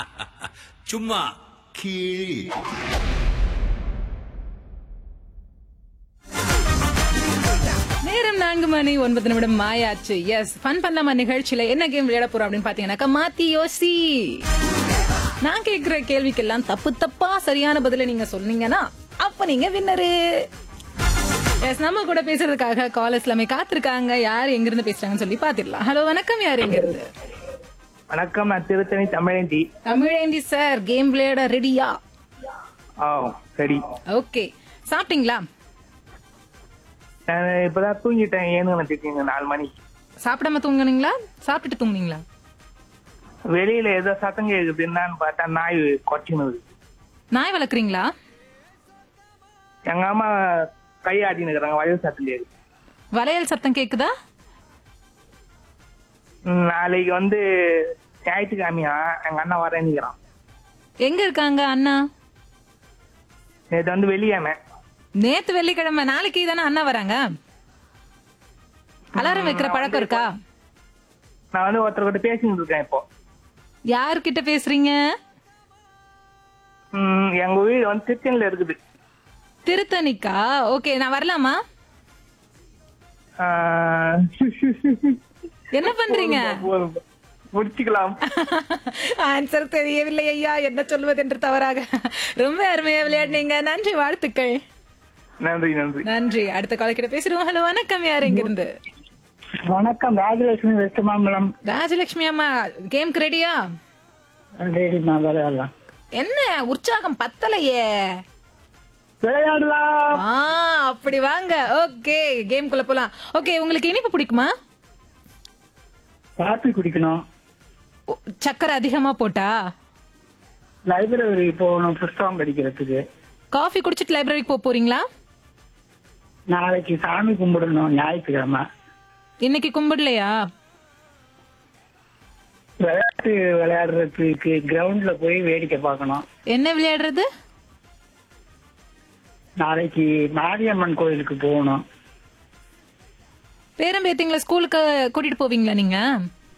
சும்மா கீழ் நேரம் நான்கு மணி ஒன்பது நிமிடம் மாயாச்சு எஸ் ஃபன் பண்ணலாமா நிகழ்ச்சியில என்ன கேம் விளையாட போறோம் அப்படின்னு பாத்தீங்கன்னாக்கா மாத்தி யோசி நான் கேக்குற கேள்விக்கெல்லாம் தப்பு தப்பா சரியான பதில நீங்க சொன்னீங்கன்னா அப்ப நீங்க வின்னரு எஸ் நம்ம கூட பேசுறதுக்காக காலர்ஸ் எல்லாமே காத்திருக்காங்க யார் எங்க இருந்து பேசுறாங்கன்னு சொல்லி பாத்திரலாம் ஹலோ வணக்கம் யார் எங்க இருந்து வணக்கம் நான் திருத்தணி தமிழேந்தி தமிழேந்தி சார் கேம் விளையாட ரெடியா ஆ சரி ஓகே சாப்பிட்டீங்களா நான் இப்பதான் தூங்கிட்டேன் ஏன்னு நினைச்சிருக்கீங்க நாலு மணி சாப்பிடாம தூங்குனீங்களா சாப்பிட்டுட்டு தூங்குனீங்களா வெளியில ஏதோ சத்தம் கேக்குது என்னன்னு பார்த்தா நாய் கொச்சினுது நாய் வளர்க்குறீங்களா எங்க அம்மா கை ஆட்டின்னு இருக்கிறாங்க வயல் சத்தம் கேக்குது வளையல் சத்தம் கேக்குதா ம், நாளைக்கு வந்து ஞாயிற்றுக்கிழமையா எங்க அண்ணன் வரேன்னுக்கிறான் எங்க இருக்காங்க அண்ணா நேற்று வந்து வெளியானே நேத்து வெள்ளிக்கிழமை நாளைக்கு தானே அண்ணா வராங்க அலாரம் வைக்கிற பழக்கம் இருக்கா நான் வந்து ஒருத்தர்கிட்ட பேசிட்டு இருக்கேன் இப்போ யார்கிட்ட பேசுறீங்க ம், எங்க வீடு வந்து திருச்செங்கல இருக்குது திருத்தணிக்கா ஓகே நான் வரலாமா ஆ, என்ன பண்றீங்க போதும். முடிச்சுக்கலாம் ஆன்சர் தெரியவில்லை ஐயா என்ன சொல்வது என்று தவறாக ரொம்ப அருமையா விளையாடுனீங்க நன்றி வாழ்த்துக்கள் நன்றி நன்றி நன்றி அடுத்த கால கிட்ட பேசிடுவோம் ஹலோ வணக்கம் யார் எங்க இருந்து வணக்கம் ராஜலட்சுமி வெஸ்ட் மாம்பலம் ராஜலட்சுமி அம்மா கேம்க்கு ரெடியா ரெடிமா விளையாடலாம் என்ன உற்சாகம் பத்தலையே விளையாடலாம் ஆ அப்படி வாங்க ஓகே கேம்குள்ள போலாம் ஓகே உங்களுக்கு இனிப்பு பிடிக்குமா காப்பி குடிக்கணும் ஓ, சக்கரை அதிகமா போட்டா லைப்ரரி போகணும் புஸ்தகம் படிக்கிறதுக்கு காஃபி குடிச்சிட்டு லைப்ரரிக்கு போக போறீங்களா நாளைக்கு சாமி கும்பிடணும் ஞாயிற்றுக்கிழமை இன்னைக்கு கும்பிடலையா விளையாட்டு விளையாடுறதுக்கு கிரவுண்ட்ல போய் வேடிக்கை பார்க்கணும் என்ன விளையாடுறது நாளைக்கு மாரியம்மன் கோயிலுக்கு போகணும் பேரம்பேத்திங்களா ஸ்கூலுக்கு கூட்டிட்டு போவீங்களா நீங்க